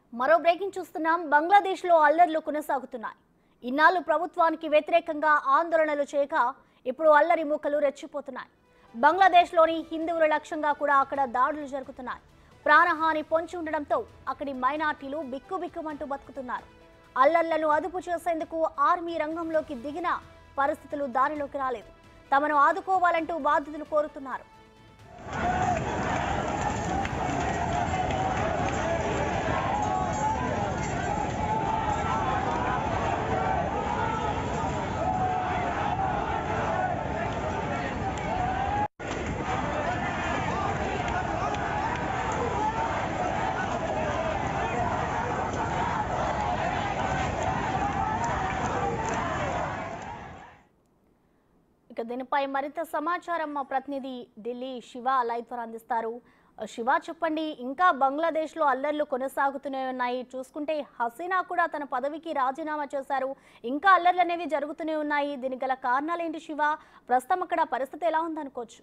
మరో బ్రేకింగ్ చూస్తున్నాం బంగ్లాదేశ్లో అల్లర్లు కొనసాగుతున్నాయి ఇన్నాళ్ళు ప్రభుత్వానికి వ్యతిరేకంగా ఆందోళనలు చేయక ఇప్పుడు అల్లరి మూకలు రెచ్చిపోతున్నాయి బంగ్లాదేశ్లోని హిందువుల లక్ష్యంగా కూడా అక్కడ దాడులు జరుగుతున్నాయి ప్రాణహాని పొంచి ఉండడంతో అక్కడి మైనార్టీలు బిక్కుబిక్కుమంటూ బతుకుతున్నారు అల్లర్లను అదుపు చేసేందుకు ఆర్మీ రంగంలోకి దిగిన పరిస్థితులు దారిలోకి రాలేదు తమను ఆదుకోవాలంటూ బాధితులు కోరుతున్నారు ఇక దీనిపై మరింత సమాచారం మా ప్రతినిధి ఢిల్లీ శివ లైవ్ ద్వారా అందిస్తారు శివ చెప్పండి ఇంకా బంగ్లాదేశ్లో అల్లర్లు కొనసాగుతూనే ఉన్నాయి చూసుకుంటే హసీనా కూడా తన పదవికి రాజీనామా చేశారు ఇంకా అల్లర్లు అనేవి జరుగుతూనే ఉన్నాయి దీనికి గల కారణాలు ఏంటి శివ ప్రస్తుతం అక్కడ పరిస్థితి ఎలా ఉందనుకోవచ్చు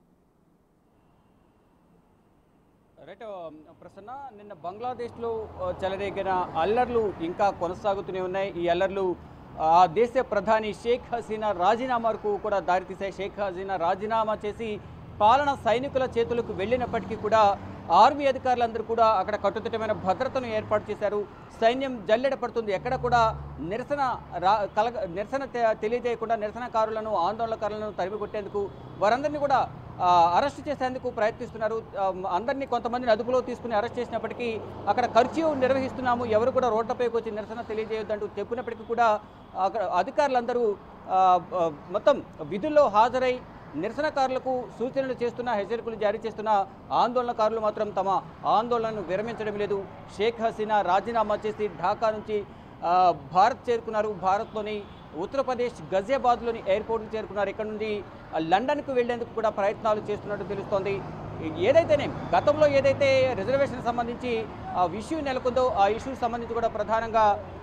రైట్ ప్రసన్న నిన్న బంగ్లాదేశ్లో ఆ, చెలరేగిన అల్లర్లు ఇంకా కొనసాగుతూనే ఉన్నాయి ఈ అల్లర్లు ఆ దేశ ప్రధాని షేక్ హసీనా రాజీనామాకు కూడా దారితీశాయి షేక్ హసీనా రాజీనామా చేసి పాలన సైనికుల చేతులకు వెళ్ళినప్పటికీ కూడా ఆర్మీ అధికారులందరూ కూడా అక్కడ కట్టుదిట్టమైన భద్రతను ఏర్పాటు చేశారు సైన్యం జల్లెడ పడుతుంది ఎక్కడ కూడా నిరసన రా కలగ నిరసన తె- తెలియజేయకుండా నిరసనకారులను ఆందోళనకారులను తరిమి కొట్టేందుకు వారందరినీ కూడా ఆ, అరెస్ట్ చేసేందుకు ప్రయత్నిస్తున్నారు ఆ, అందరినీ కొంతమందిని అదుపులో తీసుకుని అరెస్ట్ చేసినప్పటికీ అక్కడ కర్ఫ్యూ నిర్వహిస్తున్నాము ఎవరు కూడా రోడ్లపైకి వచ్చి నిరసన తెలియజేయొద్దంటూ చెప్పినప్పటికీ కూడా అక్కడ అధికారులందరూ ఆ, ఆ, మొత్తం విధుల్లో హాజరై నిరసనకారులకు సూచనలు చేస్తున్న హెచ్చరికలు జారీ చేస్తున్న ఆందోళనకారులు మాత్రం తమ ఆందోళనను విరమించడం లేదు షేక్ హసీనా రాజీనామా చేసి ఢాకా నుంచి ఆ, భారత్ చేరుకున్నారు భారత్లోని ఉత్తరప్రదేశ్ గజియాబాద్లోని ఎయిర్పోర్ట్కి చేరుకున్నారు ఇక్కడ నుండి ఆ, లండన్కు వెళ్లేందుకు కూడా ప్రయత్నాలు చేస్తున్నట్టు తెలుస్తోంది ఏదైతేనే గతంలో ఏదైతే రిజర్వేషన్ సంబంధించి ఆ ఇష్యూ నెలకొందో ఆ ఇష్యూకి సంబంధించి కూడా ప్రధానంగా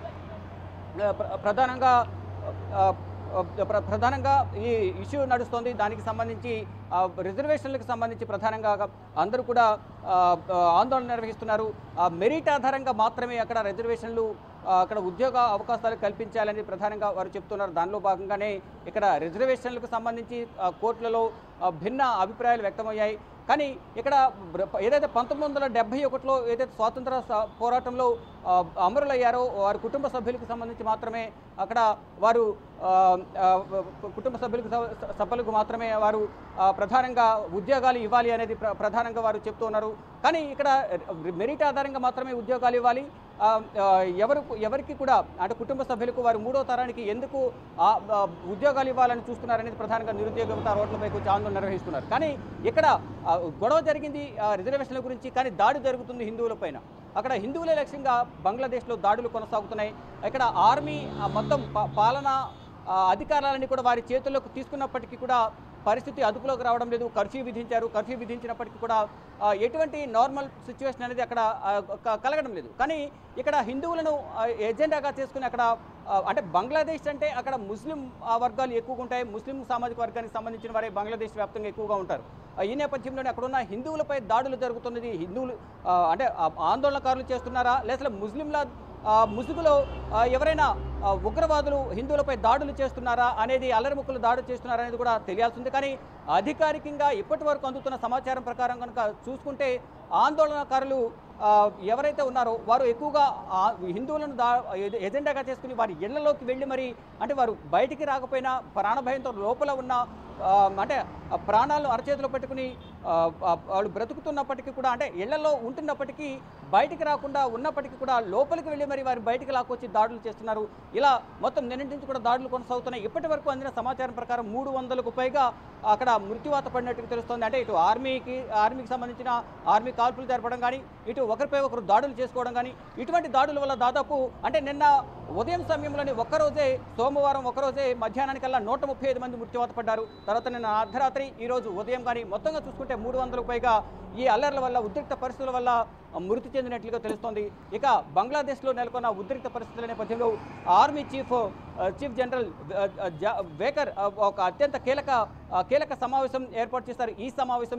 ఆ, ప్ర- ప్రధానంగా ఆ, ఆ, ప్ర- ప్రధానంగా ఈ ఇష్యూ నడుస్తోంది దానికి సంబంధించి ఆ, రిజర్వేషన్లకు సంబంధించి ప్రధానంగా అందరూ కూడా ఆ, ఆ, ఆందోళన నిర్వహిస్తున్నారు ఆ మెరిట్ ఆధారంగా మాత్రమే అక్కడ రిజర్వేషన్లు ఆ, అక్కడ ఉద్యోగ అవకాశాలు కల్పించాలని ప్రధానంగా వారు చెప్తున్నారు దానిలో భాగంగానే ఇక్కడ రిజర్వేషన్లకు సంబంధించి ఆ, కోర్టులలో ఆ, భిన్న అభిప్రాయాలు వ్యక్తమయ్యాయి కానీ ఇక్కడ బ్ర- ఏదైతే పంతొమ్మిది వందల డెబ్బై ఒకటిలో ఏదైతే స్వాతంత్ర స- పోరాటంలో ఆ, అమరులయ్యారో వారి కుటుంబ సభ్యులకు సంబంధించి మాత్రమే అక్కడ వారు ఆ, ఆ, కుటుంబ సభ్యులకు స- సభ్యులకు మాత్రమే వారు ఆ, ప్రధానంగా ఉద్యోగాలు ఇవ్వాలి అనేది ప్ర- ప్రధానంగా వారు చెప్తూ ఉన్నారు కానీ ఇక్కడ మెరిట్ ఆధారంగా మాత్రమే ఉద్యోగాలు ఇవ్వాలి ఆ, ఆ, ఎవరు ఎవరికి కూడా అంటే కుటుంబ సభ్యులకు వారు మూడో తరానికి ఎందుకు ఆ, ఆ, ఉద్యోగాలు ఇవ్వాలని చూస్తున్నారనేది ప్రధానంగా నిరుద్యోగ యువత రోడ్లపైకి వచ్చి ఆందోళన నిర్వహిస్తున్నారు కానీ ఇక్కడ ఆ, గొడవ జరిగింది ఆ, రిజర్వేషన్ల గురించి కానీ దాడి జరుగుతుంది హిందువుల పైన అక్కడ హిందువుల లక్ష్యంగా బంగ్లాదేశ్లో దాడులు కొనసాగుతున్నాయి ఇక్కడ ఆర్మీ ఆ, మొత్తం పా- పాలన ఆ, అధికారాలని కూడా వారి చేతుల్లోకి తీసుకున్నప్పటికీ కూడా పరిస్థితి అదుపులోకి రావడం లేదు కర్ఫ్యూ విధించారు కర్ఫ్యూ విధించినప్పటికీ కూడా ఆ, ఎటువంటి నార్మల్ సిచ్యువేషన్ అనేది అక్కడ ఆ, క- కలగడం లేదు కానీ ఇక్కడ హిందువులను ఆ, ఎజెండాగా చేసుకుని అక్కడ ఆ, అంటే బంగ్లాదేశ్ అంటే అక్కడ ముస్లిం ఆ, వర్గాలు ఎక్కువగా ఉంటాయి ముస్లిం సామాజిక వర్గానికి సంబంధించిన వారే బంగ్లాదేశ్ వ్యాప్తంగా ఎక్కువగా ఉంటారు ఆ, ఈ నేపథ్యంలోనే అక్కడున్న హిందువులపై దాడులు జరుగుతున్నది హిందువులు ఆ, అంటే ఆ, ఆందోళనకారులు చేస్తున్నారా లేదా ముస్లింల ఆ, ముసుగులో ఆ, ఎవరైనా ఆ, ఉగ్రవాదులు హిందువులపై దాడులు చేస్తున్నారా అనేది అల్లరిముక్కులు దాడులు చేస్తున్నారా అనేది కూడా తెలియాల్సింది కానీ అధికారికంగా ఇప్పటి వరకు అందుతున్న సమాచారం ప్రకారం కనుక చూసుకుంటే ఆందోళనకారులు ఆ, ఎవరైతే ఉన్నారో వారు ఎక్కువగా ఆ హిందువులను దా ఎజె- ఎజెండాగా చేసుకుని వారి ఇళ్లలోకి వెళ్ళి మరి అంటే వారు బయటికి రాకపోయినా ప్రాణభయంతో లోపల ఉన్న ఆ, అంటే ఆ ప్రాణాలను అరచేతిలో పెట్టుకుని ఆ, ఆ, వాళ్ళు బ్రతుకుతున్నప్పటికీ కూడా అంటే ఇళ్లలో ఉంటున్నప్పటికీ బయటికి రాకుండా ఉన్నప్పటికీ కూడా లోపలికి వెళ్ళి మరి వారు బయటికి లాక్కొచ్చి దాడులు చేస్తున్నారు ఇలా మొత్తం నిన్నటి నుంచి కూడా దాడులు కొనసాగుతున్నాయి ఇప్పటి వరకు అందిన సమాచారం ప్రకారం మూడు వందలకు పైగా అక్కడ మృత్యువాత పడినట్టుగా తెలుస్తోంది అంటే ఇటు ఆర్మీకి ఆర్మీకి సంబంధించిన ఆర్మీ కాల్పులు జరపడం కానీ ఇటు ఒకరిపై ఒకరు దాడులు చేసుకోవడం కానీ ఇటువంటి దాడుల వల్ల దాదాపు అంటే నిన్న ఉదయం సమయంలోనే ఒక్కరోజే సోమవారం ఒకరోజే మధ్యాహ్నానికల్లా నూట ముప్పై ఐదు మంది మృత్యువాత పడ్డారు తర్వాత నిన్న అర్ధరాత్రి ఈ రోజు ఉదయం కానీ మొత్తంగా చూసుకుంటే మూడు వందలకు పైగా ఈ అల్లర్ల వల్ల ఉద్రిక్త పరిస్థితుల వల్ల మృతి చెందినట్లుగా తెలుస్తోంది ఇక బంగ్లాదేశ్లో నెలకొన్న ఉద్రిక్త పరిస్థితుల నేపథ్యంలో ఆర్మీ చీఫ్ ఆ, చీఫ్ జనరల్ ఆ, ఆ, జా- వేకర్ ఆ, ఒక అత్యంత కీలక ఆ, కీలక సమావేశం ఏర్పాటు చేశారు ఈ సమావేశంలో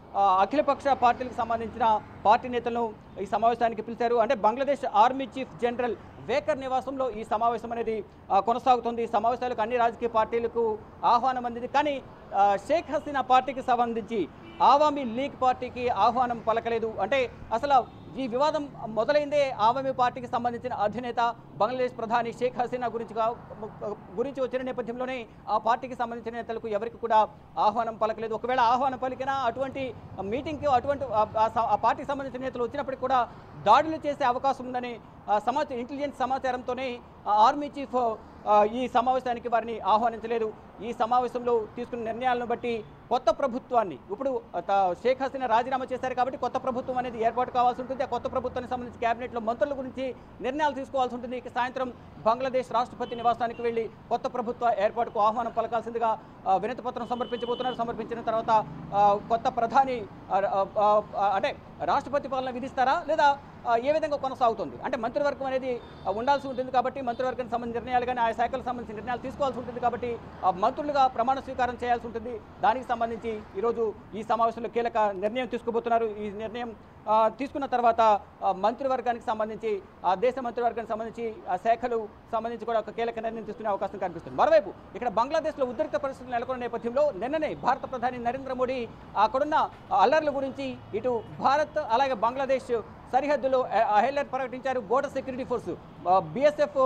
ఆ, అఖిలపక్ష పార్టీలకు సంబంధించిన పార్టీ నేతలను ఈ సమావేశానికి పిలిచారు అంటే Bangladesh army chief general Waker నివాసంలో ఈ సమావేశం అనేది ఆ, కొనసాగుతుంది ఈ సమావేశాలకు అన్ని రాజకీయ పార్టీలకు ఆహ్వానం అందింది కానీ ఆ, షేక్ హసీనా పార్టీకి సంబంధించి ఆవామీ లీగ్ పార్టీకి ఆహ్వానం పలకలేదు అంటే అసలు ఈ వివాదం మొదలైందే ఆవామీ పార్టీకి సంబంధించిన అధినేత బంగ్లాదేశ్ ప్రధాని షేక్ హసీనా గురించి కా- గురించి వచ్చిన నేపథ్యంలోనే ఆ పార్టీకి సంబంధించిన నేతలకు ఎవరికి కూడా ఆహ్వానం పలకలేదు ఒకవేళ ఆహ్వానం పలికినా అటువంటి మీటింగ్కి అటువంటి ఆ- ఆ స- ఆ పార్టీకి సంబంధించిన నేతలు వచ్చినప్పటికీ కూడా దాడులు చేసే అవకాశం ఉందని ఆ, సమాచారం ఇంటెలిజెన్స్ సమాచారంతోనే ఆ ఆర్మీ చీఫ్ ఆ, ఈ సమావేశానికి వారిని ఆహ్వానించలేదు ఈ సమావేశంలో తీసుకున్న నిర్ణయాలను బట్టి కొత్త ప్రభుత్వాన్ని ఇప్పుడు ఆ, త- షేక్ హసీనా రాజీనామా చేశారు కాబట్టి కొత్త ప్రభుత్వం అనేది ఏర్పాటు కావాల్సి ఉంటుంది ఆ కొత్త ప్రభుత్వానికి సంబంధించి కేబినెట్లో మంత్రుల గురించి నిర్ణయాలు తీసుకోవాల్సి ఉంటుంది ఇక సాయంత్రం బంగ్లాదేశ్ రాష్ట్రపతి నివాసానికి వెళ్లి కొత్త ప్రభుత్వ ఏర్పాటుకు ఆహ్వానం పలకాల్సిందిగా ఆ, వినతి పత్రం సమర్పించబోతున్నారు సమర్పించిన తర్వాత ఆ, కొత్త ప్రధాని ఆ, ఆ, ఆ, అంటే రాష్ట్రపతి పాలన విధిస్తారా లేదా ఆ, ఏ విధంగా కొనసాగుతుంది అంటే మంత్రివర్గం అనేది ఆ, ఉండాల్సి ఉంటుంది కాబట్టి మంత్రివర్గానికి సంబంధించిన నిర్ణయాలు కానీ ఆ శాఖలకు సంబంధించిన నిర్ణయాలు తీసుకోవాల్సి ఉంటుంది కాబట్టి ఆ, మంత్రులుగా ప్రమాణ స్వీకారం చేయాల్సి ఉంటుంది దానికి సంబంధించి ఈరోజు ఈ సమావేశంలో కీలక నిర్ణయం తీసుకోబోతున్నారు ఈ నిర్ణయం ఆ, తీసుకున్న తర్వాత ఆ, మంత్రివర్గానికి సంబంధించి ఆ దేశ మంత్రివర్గానికి సంబంధించి ఆ శాఖలు సంబంధించి కూడా ఒక కీలక నిర్ణయం తీసుకునే అవకాశం కనిపిస్తుంది మరోవైపు ఇక్కడ బంగ్లాదేశ్లో ఉద్రిక్త పరిస్థితులు నెలకొన్న నేపథ్యంలో నిన్ననే భారత ప్రధాని నరేంద్ర మోడీ అక్కడున్న అల్లర్ల గురించి ఇటు భారత్ అలాగే బంగ్లాదేశ్ సరిహద్దులో హైలైట్ ప్రకటించారు బోర్డర్ సెక్యూరిటీ ఫోర్స్ బిఎస్ఎఫ్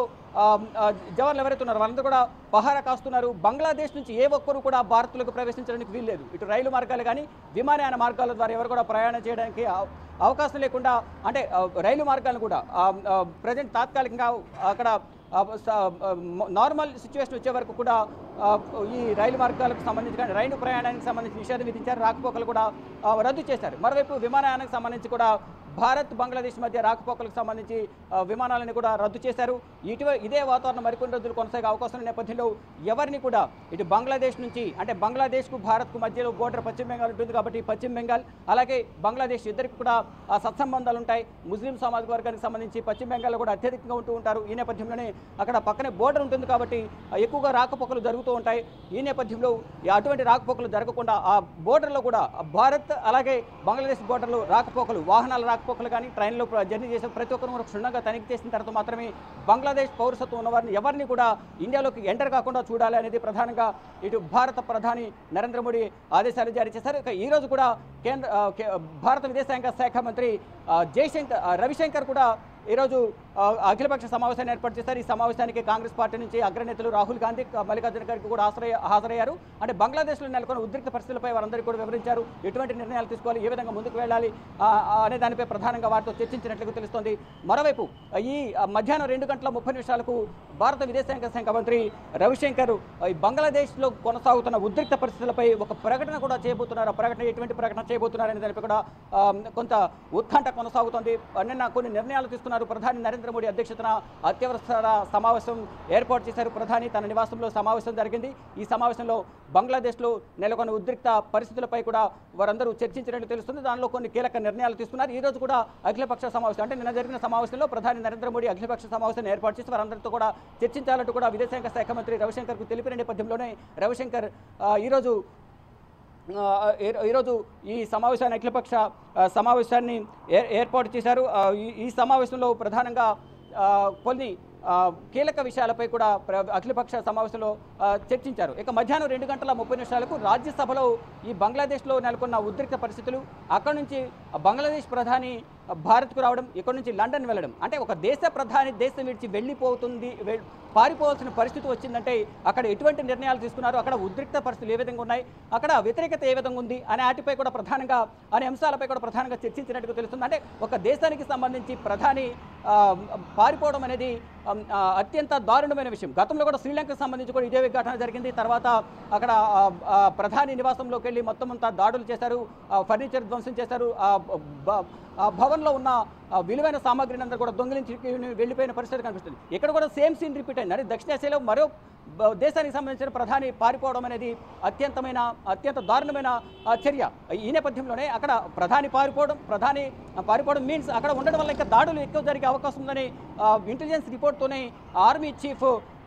జవాన్లు ఎవరైతే ఉన్నారో వాళ్ళందరూ కూడా పహారా కాస్తున్నారు బంగ్లాదేశ్ నుంచి ఏ ఒక్కరు కూడా భారత్లోకి ప్రవేశించడానికి వీల్లేదు ఇటు రైలు మార్గాలు కానీ విమానయాన మార్గాల ద్వారా ఎవరు కూడా ప్రయాణం చేయడానికి అవ- అవకాశం లేకుండా అంటే ఆ, రైలు మార్గాలను కూడా ప్రజెంట్ తాత్కాలికంగా అక్కడ ఆ, స- ఆ, మ- నార్మల్ సిచ్యువేషన్ వచ్చే వరకు కూడా ఆ, ఈ రైలు మార్గాలకు సంబంధించి కానీ రైలు ప్రయాణానికి సంబంధించి నిషేధం విధించారు రాకపోకలు కూడా ఆ, రద్దు చేశారు మరోవైపు విమానయానానికి సంబంధించి కూడా భారత్ బంగ్లాదేశ్ మధ్య రాకపోకలకు సంబంధించి ఆ, విమానాలను కూడా రద్దు చేశారు ఇటీవ ఇదే వాతావరణం మరికొన్ని రోజులు కొనసాగే అవకాశం ఉన్న నేపథ్యంలో ఎవరిని కూడా ఇటు బంగ్లాదేశ్ నుంచి అంటే బంగ్లాదేశ్కు భారత్కు మధ్యలో బోర్డర్ పశ్చిమ బెంగాల్ ఉంటుంది కాబట్టి పశ్చిమ బెంగాల్ అలాగే బంగ్లాదేశ్ ఇద్దరికి కూడా ఆ సత్సంబంధాలు ఉంటాయి ముస్లిం సామాజిక వర్గానికి సంబంధించి పశ్చిమ బెంగాల్లో కూడా అత్యధికంగా ఉంటూ ఉంటారు ఈ నేపథ్యంలోనే అక్కడ పక్కనే బోర్డర్ ఉంటుంది కాబట్టి ఆ, ఎక్కువగా రాకపోకలు జరుగుతూ ఉంటాయి ఈ నేపథ్యంలో ఈ అటువంటి రాకపోకలు జరగకుండా ఆ బోర్డర్లో కూడా ఆ భారత్ అలాగే బంగ్లాదేశ్ బోర్డర్లో రాకపోకలు వాహనాల రాకపోకలు కానీ ట్రైన్లో ప్ర- జర్నీ చేసే ప్రతి ఒక్కరు కూడా క్షుణ్ణంగా తనిఖీ చేసిన తర్వాత మాత్రమే బంగ్లాదేశ్ పౌరసత్వం ఉన్నవారిని ఎవరిని కూడా ఇండియాలోకి ఎంటర్ కాకుండా చూడాలి అనేది ప్రధానంగా ఇటు భారత ప్రధాని నరేంద్ర మోడీ ఆదేశాలు జారీ చేశారు ఇక ఈ రోజు కూడా కేంద్ర ఆ, కే- భారత విదేశాంగ శాఖ మంత్రి ఆ, జయశంకర్ ఆ, రవిశంకర్ కూడా ఈరోజు ఆ, అఖిలపక్ష సమావేశాన్ని ఏర్పాటు చేశారు ఈ సమావేశానికి కాంగ్రెస్ పార్టీ నుంచి అగ్రనేతలు రాహుల్ గాంధీ క- మల్లికార్జున ఖర్గే కూడా హాజరయ్య హాజరయ్యారు అంటే బంగ్లాదేశ్లో నెలకొన్న ఉద్రిక్త పరిస్థితులపై వారందరికీ కూడా వివరించారు ఎటువంటి నిర్ణయాలు తీసుకోవాలి ఏ విధంగా ముందుకు వెళ్ళాలి ఆ, ఆ, అనే దానిపై ప్రధానంగా వారితో చర్చించినట్లుగా తెలుస్తోంది మరోవైపు ఈ ఆ, మధ్యాహ్నం రెండు గంటల ముప్పై నిమిషాలకు భారత విదేశాంగ శాఖ మంత్రి రవిశంకర్ ఆ, ఈ బంగ్లాదేశ్లో కొనసాగుతున్న ఉద్రిక్త పరిస్థితులపై ఒక ప్రకటన కూడా చేయబోతున్నారు ఆ ప్రకటన ఎటువంటి ప్రకటన చేయబోతున్నారు అనే దానిపై కూడా ఆ, కొంత ఉత్కంఠ కొనసాగుతోంది నిన్న కొన్ని నిర్ణయాలు తీసుకున్నారు ప్రధాని నరేంద్ర మోడీ అధ్యక్షతన అత్యవసర సమావేశం ఏర్పాటు చేశారు ప్రధాని తన నివాసంలో సమావేశం జరిగింది ఈ సమావేశంలో బంగ్లాదేశ్లో నెలకొన్న ఉద్రిక్త పరిస్థితులపై కూడా వారందరూ చర్చించినట్లు తెలుస్తుంది దానిలో కొన్ని కీలక నిర్ణయాలు తీసుకున్నారు ఈ రోజు కూడా అఖిలపక్ష సమావేశం అంటే నిన్న జరిగిన సమావేశంలో ప్రధాని నరేంద్ర మోడీ అఖిలపక్ష సమావేశాన్ని ఏర్పాటు చేసి వారందరితో కూడా చర్చించాలంటూ కూడా విదేశాంగ శాఖ మంత్రి రవిశంకర్కు తెలిపిన నేపథ్యంలోనే రవిశంకర్ ఆ, ఈరోజు ఆ, ఈ- ఈరోజు ఈ సమావేశాన్ని అఖిలపక్ష ఆ, సమావేశాన్ని ఏ- ఏర్పాటు చేశారు ఆ, ఈ- ఈ సమావేశంలో ప్రధానంగా ఆ, కొన్ని ఆ, కీలక విషయాలపై కూడా ప్ర- అఖిలపక్ష సమావేశంలో ఆ, చర్చించారు ఇక మధ్యాహ్నం రెండు గంటల ముప్పై నిమిషాలకు రాజ్యసభలో ఈ బంగ్లాదేశ్లో నెలకొన్న ఉద్రిక్త పరిస్థితులు అక్కడ నుంచి బంగ్లాదేశ్ ప్రధాని భారత్కు రావడం ఇక్కడ నుంచి లండన్ వెళ్ళడం అంటే ఒక దేశ ప్రధాని దేశం విడిచి వెళ్ళిపోతుంది వె- పారిపోవాల్సిన పరిస్థితి వచ్చిందంటే అక్కడ ఎటువంటి నిర్ణయాలు తీసుకున్నారు అక్కడ ఉద్రిక్త పరిస్థితులు ఏ విధంగా ఉన్నాయి అక్కడ వ్యతిరేకత ఏ విధంగా ఉంది అనే వాటిపై కూడా ప్రధానంగా అనే అంశాలపై కూడా ప్రధానంగా చర్చించినట్టుగా తెలుస్తుంది అంటే ఒక దేశానికి సంబంధించి ప్రధాని ఆ, పారిపోవడం అనేది ఆ, ఆ, అత్యంత దారుణమైన విషయం గతంలో కూడా శ్రీలంకకు సంబంధించి కూడా ఇదే ఘటన జరిగింది తర్వాత అక్కడ ఆ, ఆ, ప్రధాని నివాసంలోకి వెళ్ళి మొత్తం అంతా దాడులు చేశారు ఆ, ఫర్నిచర్ ధ్వంసం చేశారు ఆ బ- ఆ భవన్లో ఉన్న ఆ విలువైన సామాగ్రిని అందరూ కూడా దొంగిలించి వెళ్ళిపోయిన పరిస్థితి కనిపిస్తుంది ఇక్కడ కూడా సేమ్ సీన్ రిపీట్ అయింది అంటే దక్షిణాసియాలో మరో బ- దేశానికి సంబంధించిన ప్రధాని పారిపోవడం అనేది అత్యంతమైన అత్యంత దారుణమైన ఆ, చర్య ఈ నేపథ్యంలోనే అక్కడ ప్రధాని పారిపోవడం ప్రధాని ఆ, పారిపోవడం మీన్స్ అక్కడ ఉండడం వల్ల ఇంకా దాడులు ఎక్కువ జరిగే అవకాశం ఉందని ఇంటెలిజెన్స్ రిపోర్ట్తోనే ఆర్మీ చీఫ్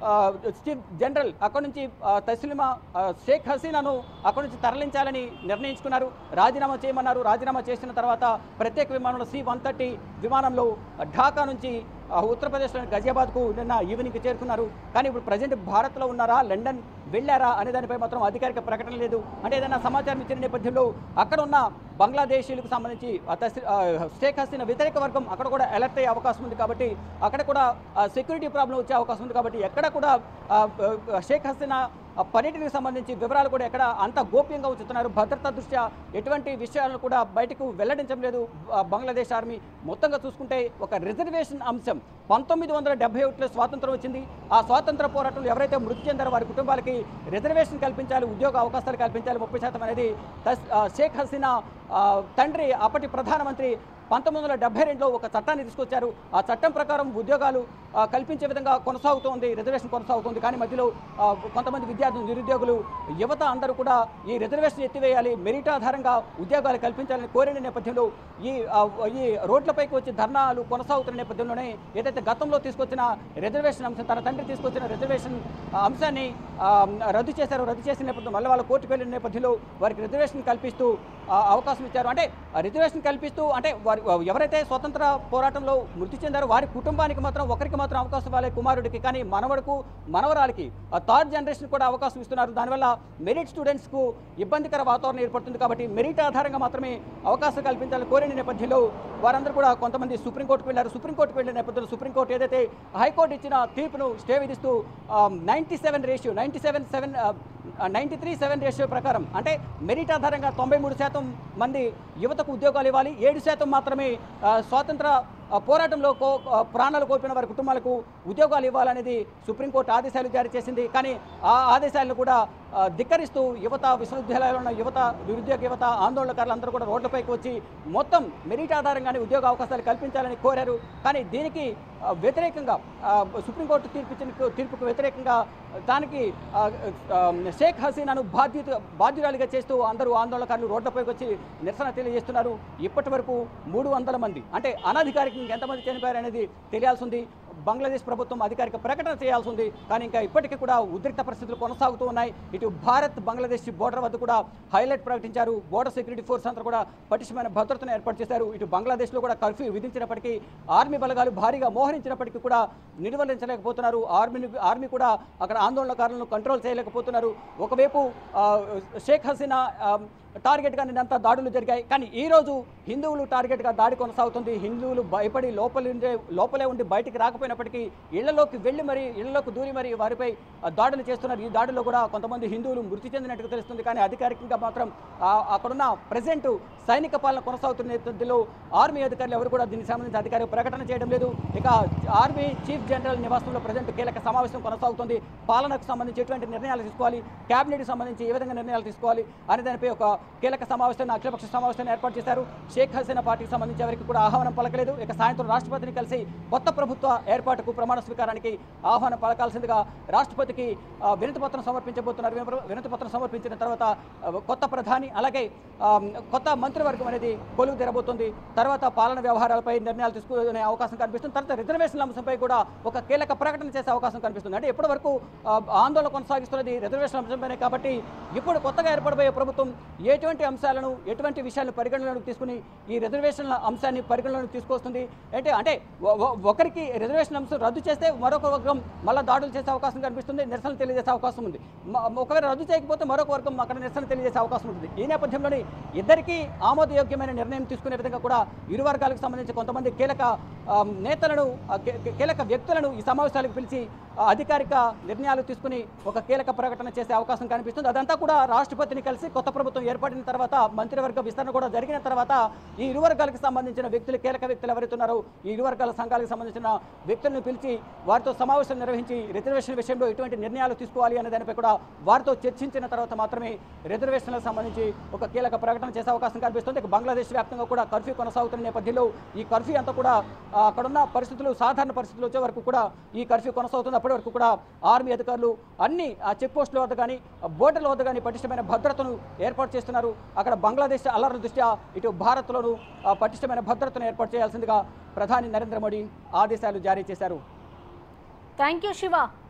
ఆ, చీఫ్ జనరల్ అక్కడి నుంచి ఆ, తస్లిమా ఆ, షేక్ హసీనాను అక్కడి నుంచి తరలించాలని నిర్ణయించుకున్నారు రాజీనామా చేయమన్నారు రాజీనామా చేసిన తర్వాత ప్రత్యేక విమానంలో సి వన్ థర్టీ విమానంలో ఢాకా నుంచి ఆ, ఉత్తరప్రదేశ్లోని గజియాబాద్కు నిన్న ఈవినింగ్ చేరుకున్నారు కానీ ఇప్పుడు ప్రజెంట్ భారత్లో ఉన్నారా లండన్ వెళ్ళారా అనే దానిపై మాత్రం అధికారిక ప్రకటన లేదు అంటే ఏదైనా సమాచారం ఇచ్చిన నేపథ్యంలో అక్కడ ఉన్న బంగ్లాదేశీలకు సంబంధించి ఆ తస్- ఆ, షేక్ హసీనా వ్యతిరేక వర్గం అక్కడ కూడా అలర్ట్ అయ్యే అవకాశం ఉంది కాబట్టి అక్కడ కూడా సెక్యూరిటీ ప్రాబ్లం వచ్చే అవకాశం ఉంది కాబట్టి ఎక్కడ కూడా ఆ, ఆ, షేక్ హసీనా ఆ పర్యటనకు సంబంధించి వివరాలు కూడా ఎక్కడ అంత గోప్యంగా ఉంచుతున్నారు భద్రతా దృష్ట్యా ఎటువంటి విషయాలను కూడా బయటకు వెల్లడించడం లేదు ఆ, బంగ్లాదేశ్ ఆర్మీ మొత్తంగా చూసుకుంటే ఒక రిజర్వేషన్ అంశం పంతొమ్మిది వందల డెబ్బై ఒకటిలో స్వాతంత్రం వచ్చింది ఆ స్వాతంత్ర పోరాటంలో ఎవరైతే మృతి చెందారో వారి కుటుంబాలకి రిజర్వేషన్ కల్పించాలి ఉద్యోగ అవకాశాలు కల్పించాలి ముప్పై శాతం అనేది తస్- ఆ, షేక్ హసీనా ఆ, తండ్రి అప్పటి ప్రధానమంత్రి పంతొమ్మిది వందల డెబ్బై రెండులో ఒక చట్టాన్ని తీసుకొచ్చారు ఆ చట్టం ప్రకారం ఉద్యోగాలు ఆ, కల్పించే విధంగా కొనసాగుతోంది రిజర్వేషన్ కొనసాగుతుంది కానీ మధ్యలో ఆ, కొంతమంది విద్యార్థులు నిరుద్యోగులు యువత అందరూ కూడా ఈ రిజర్వేషన్ ఎత్తివేయాలి మెరిట్ ఆధారంగా ఉద్యోగాలు కల్పించాలని కోరిన నేపథ్యంలో ఈ ఆ, ఈ రోడ్లపైకి వచ్చి ధర్నాలు కొనసాగుతున్న నేపథ్యంలోనే ఏదైతే గతంలో తీసుకొచ్చిన రిజర్వేషన్ అంశం తన తండ్రి తీసుకొచ్చిన రిజర్వేషన్ ఆ, అంశాన్ని ఆ, రద్దు చేశారు రద్దు చేసిన నేపథ్యంలో మళ్ళీ వాళ్ళ కోర్టుకు వెళ్ళిన నేపథ్యంలో వారికి రిజర్వేషన్ కల్పిస్తూ ఆ, అవకాశం ఇచ్చారు అంటే ఆ రిజర్వేషన్ కల్పిస్తూ అంటే వారి ఎవరైతే స్వతంత్ర పోరాటంలో మృతి చెందారో వారి కుటుంబానికి మాత్రం ఒకరికి మాత్రం అవకాశం ఇవ్వాలి కుమారుడికి కానీ మనవడుకు మనవరాలకి ఆ థర్డ్ జనరేషన్ కూడా అవకాశం ఇస్తున్నారు దానివల్ల మెరిట్ స్టూడెంట్స్కు ఇబ్బందికర వాతావరణం ఏర్పడుతుంది కాబట్టి మెరిట్ ఆధారంగా మాత్రమే అవకాశం కల్పించాలని కోరిన నేపథ్యంలో వారందరూ కూడా కొంతమంది సుప్రీంకోర్టుకు వెళ్ళారు సుప్రీంకోర్టుకు వెళ్ళిన నేపథ్యంలో సుప్రీంకోర్టు ఏదైతే హైకోర్టు ఇచ్చిన తీర్పును స్టే విధిస్తూ ninety seven ratio ninety seven seven ninety three seven ratio ప్రకారం అంటే మెరిట్ ఆధారంగా తొంభై మూడు శాతం మంది యువతకు ఉద్యోగాలు ఇవ్వాలి ఏడు శాతం మాత్రమే ఆ, స్వాతంత్ర ఆ, పోరాటంలో కో ఆ, ప్రాణాలు కోల్పోయిన వారి కుటుంబాలకు ఉద్యోగాలు ఇవ్వాలనేది సుప్రీంకోర్టు ఆదేశాలు జారీ చేసింది కానీ ఆ ఆదేశాలను కూడా ఆ, ధిక్కరిస్తూ యువత విశ్వవిద్యాలయాల్లో ఉన్న యువత నిరుద్యోగ యువత ఆందోళనకారులందరూ కూడా రోడ్లపైకి వచ్చి మొత్తం మెరిట్ ఆధారంగానే ఉద్యోగ అవకాశాలు కల్పించాలని కోరారు కానీ దీనికి ఆ, వ్యతిరేకంగా ఆ, సుప్రీంకోర్టు తీర్పిచ్చిన తీర్పుకు వ్యతిరేకంగా దానికి ఆ, ఆ, షేక్ హసీనాను బాధ్యత బాధ్యురాలిగా చేస్తూ అందరూ ఆందోళనకారులు రోడ్లపైకి వచ్చి నిరసన తెలియజేస్తున్నారు ఇప్పటి వరకు మూడు వందల మంది అంటే అనధికారికంగా ఎంతమంది చనిపోయారు అనేది తెలియాల్సి ఉంది బంగ్లాదేశ్ ప్రభుత్వం అధికారిక ప్రకటన చేయాల్సి ఉంది కానీ ఇంకా ఇప్పటికీ కూడా ఉద్రిక్త పరిస్థితులు కొనసాగుతూ ఉన్నాయి ఇటు భారత్ బంగ్లాదేశ్ బోర్డర్ వద్ద కూడా హైలైట్ ప్రకటించారు బోర్డర్ సెక్యూరిటీ ఫోర్స్ అంతా కూడా పటిష్టమైన భద్రతను ఏర్పాటు చేశారు ఇటు బంగ్లాదేశ్లో కూడా కర్ఫ్యూ విధించినప్పటికీ ఆర్మీ బలగాలు భారీగా మోహరించినప్పటికీ కూడా నిర్వహించలేకపోతున్నారు ఆర్మీని ఆర్మీ కూడా అక్కడ ఆందోళనకారులను కంట్రోల్ చేయలేకపోతున్నారు ఒకవైపు ఆ, షేక్ హసీనా ఆ, టార్గెట్గా నిన్నంతా దాడులు జరిగాయి కానీ ఈ రోజు హిందువులు టార్గెట్గా దాడి కొనసాగుతుంది హిందువులు భయపడి లోపలి ఉండే లోపలే ఉండి బయటికి రాకపోయినప్పటికీ ఇళ్లలోకి వెళ్ళి మరి ఇళ్లలోకి దూరి మరి వారిపై ఆ, దాడులు చేస్తున్నారు ఈ దాడిలో కూడా కొంతమంది హిందువులు మృతి చెందినట్టుగా తెలుస్తుంది కానీ అధికారికంగా మాత్రం ఆ, అక్కడున్న ప్రజెంట్ సైనిక పాలన కొనసాగుతున్న నేపథ్యంలో ఆర్మీ అధికారులు ఎవరు కూడా దీనికి సంబంధించి అధికారిక ప్రకటన చేయడం లేదు ఇక ఆర్మీ చీఫ్ జనరల్ నివాసంలో ప్రజెంట్ కీలక సమావేశం కొనసాగుతుంది పాలనకు సంబంధించి ఎటువంటి నిర్ణయాలు తీసుకోవాలి క్యాబినెట్కి సంబంధించి ఏ విధంగా నిర్ణయాలు తీసుకోవాలి అనే దానిపై ఒక కీలక సమావేశాన్ని అఖిలపక్ష సమావేశాన్ని ఏర్పాటు చేశారు షేక్ హసీనా పార్టీకి సంబంధించి ఎవరికి కూడా ఆహ్వానం పలకలేదు ఇక సాయంత్రం రాష్ట్రపతిని కలిసి కొత్త ప్రభుత్వ ఏర్పాటుకు ప్రమాణ స్వీకారానికి ఆహ్వానం పలకాల్సిందిగా రాష్ట్రపతికి ఆ, వినతి పత్రం సమర్పించబోతున్నారు వినప- వినతి పత్రం సమర్పించిన తర్వాత ఆ, కొత్త ప్రధాని అలాగే ఆ, కొత్త మంత్రివర్గం అనేది కొలువు తెరబోతుంది తర్వాత పాలన వ్యవహారాలపై నిర్ణయాలు తీసుకునే అవకాశం కనిపిస్తుంది తర్వాత రిజర్వేషన్ల అంశంపై కూడా ఒక కీలక ప్రకటన చేసే అవకాశం కనిపిస్తుంది అంటే ఇప్పటి వరకు ఆ, ఆందోళన కొనసాగిస్తున్నది రిజర్వేషన్ అంశంపైనే కాబట్టి ఇప్పుడు కొత్తగా ఏర్పడబోయే ప్రభుత్వం ఎటువంటి అంశాలను ఎటువంటి విషయాలను పరిగణనలోకి తీసుకుని ఈ రిజర్వేషన్ల అంశాన్ని పరిగణనలోకి తీసుకొస్తుంది అంటే అంటే ఒ- ఒ- ఒకరికి రిజర్వేషన్ అంశం రద్దు చేస్తే మరొక వర్గం మళ్ళీ దాడులు చేసే అవకాశం కనిపిస్తుంది నిరసన తెలియజేసే అవకాశం ఉంది మ- ఒకవేళ రద్దు చేయకపోతే మరొక వర్గం అక్కడ నిరసన తెలియజేసే అవకాశం ఉంటుంది ఈ నేపథ్యంలోనే ఇద్దరికీ ఆమోదయోగ్యమైన నిర్ణయం తీసుకునే విధంగా కూడా ఇరు వర్గాలకు సంబంధించి కొంతమంది కీలక ఆ, నేతలను ఆ, కీ- కీ- కీలక వ్యక్తులను ఈ సమావేశాలకు పిలిచి ఆ, అధికారిక నిర్ణయాలు తీసుకుని ఒక కీలక ప్రకటన చేసే అవకాశం కనిపిస్తుంది అదంతా కూడా రాష్ట్రపతిని కలిసి కొత్త ప్రభుత్వం ఏర్పడిన తర్వాత మంత్రివర్గ విస్తరణ కూడా జరిగిన తర్వాత ఈ ఇరు వర్గాలకు సంబంధించిన వ్యక్తులు కీలక వ్యక్తులు ఎవరైతే ఉన్నారో ఈ ఇరు వర్గాల సంఘాలకు సంబంధించిన వ్యక్తులను పిలిచి వారితో సమావేశం నిర్వహించి రిజర్వేషన్ విషయంలో ఎటువంటి నిర్ణయాలు తీసుకోవాలి అనే దానిపై కూడా వారితో చర్చించిన తర్వాత మాత్రమే రిజర్వేషన్లకు సంబంధించి ఒక కీలక ప్రకటన చేసే అవకాశం కనిపిస్తుంది ఇక బంగ్లాదేశ్ వ్యాప్తంగా కూడా కర్ఫ్యూ కొనసాగుతున్న నేపథ్యంలో ఈ కర్ఫ్యూ అంతా కూడా ఆ, అక్కడున్న పరిస్థితులు సాధారణ పరిస్థితులు వచ్చే వరకు కూడా ఈ కర్ఫ్యూ కొనసాగుతుంది అప్పటి వరకు కూడా ఆర్మీ అధికారులు అన్ని ఆ చెక్ పోస్టుల వద్ద కానీ బోర్డర్ల వద్ద కానీ పటిష్టమైన భద్రతను ఏర్పాటు చేస్తున్నారు అక్కడ బంగ్లాదేశ్ అల్లర్ల దృష్ట్యా ఇటు భారత్లోనూ ఆ, పటిష్టమైన భద్రతను ఏర్పాటు చేయాల్సిందిగా ప్రధాని నరేంద్ర మోడీ ఆదేశాలు జారీ చేశారు థ్యాంక్ యూ శివ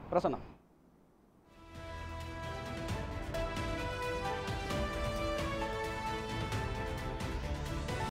ప్రసన్న